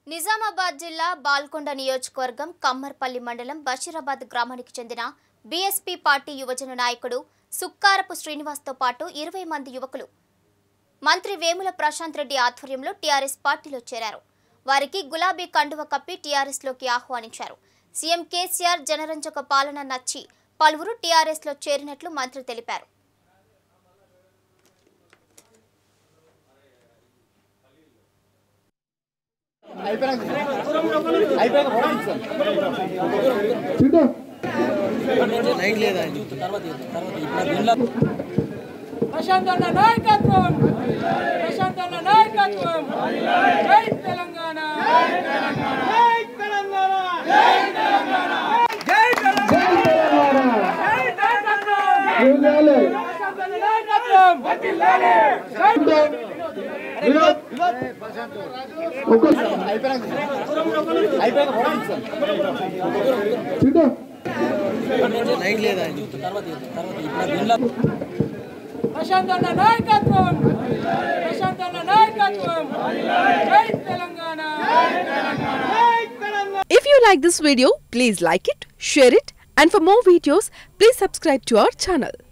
నిజామాబాద్ జిల్లా బాల్కొండ నియోజకవర్గం కమ్మర్పల్లి మండలం బషీరాబాద్ గ్రామానికి చెందిన బీఎస్పీ పార్టీ యువజన నాయకుడు సుక్కారపు శ్రీనివాస్తో పాటు ఇరవై మంది యువకులు మంత్రి వేముల ప్రశాంత్ రెడ్డి ఆధ్వర్యంలో టీఆర్ఎస్ పార్టీలో చేరారు వారికి గులాబీ కండువ కప్పి టీఆర్ఎస్లోకి ఆహ్వానించారు సీఎం కేసీఆర్ జనరంజక పాలన నచ్చి పలువురు టీఆర్ఎస్లో చేరినట్లు మంత్రి తెలిపారు లైట్ లేదా తర్వాత తర్వాత ఇప్పుడు దీనిలో ప్రశాంత్ అన్న నాయకత్వం ప్రశాంత్ అన్న నాయకత్వం జై తెలంగాణ జై తెలంగాణ జై తెలంగాణ జై తెలంగాణ జై నాయకత్వం ప్రశాంత్ అన్న నాయకత్వం వర్ధిల్లాలి. జై లైట్ లేదా తర్వాత తర్వాత ఇప్పుడు దీనిలో ప్రశాంత్ అన్న నాయకత్వం ప్రశాంత్ అన్న నాయకత్వం జై తెలంగాణ జై Telangana If you like this video, please like it, share it, and for more videos, please subscribe to our channel.